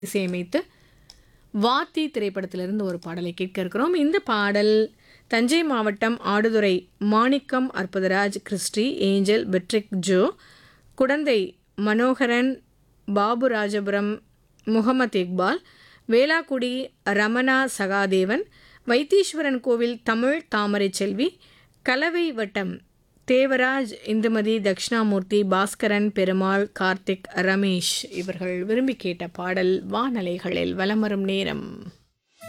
இசையமைத்து வாத்தி திரைப்படத்திலிருந்து ஒரு பாடலை கேட்க இருக்கிறோம் இந்த பாடல் தஞ்சை மாவட்டம் Aduthurai Manickam Arputharaj Christy Angel Patrick Joe Kudanthai Manoharan Babu Rajapuram Mohammed Iqbal Velakkudi Ramana Sahadevan Vaitheeswaran Koil Tamil தாமரை செல்வி கலவை வட்டம் தேவராஜ் இந்துமதி தக்ஷணாமூர்த்தி பாஸ்கரன் பெருமாள் கார்த்திக் ரமேஷ் இவர்கள் விரும்பி கேட்ட பாடல் வானலைகளில் வலம் வரும் நேரம்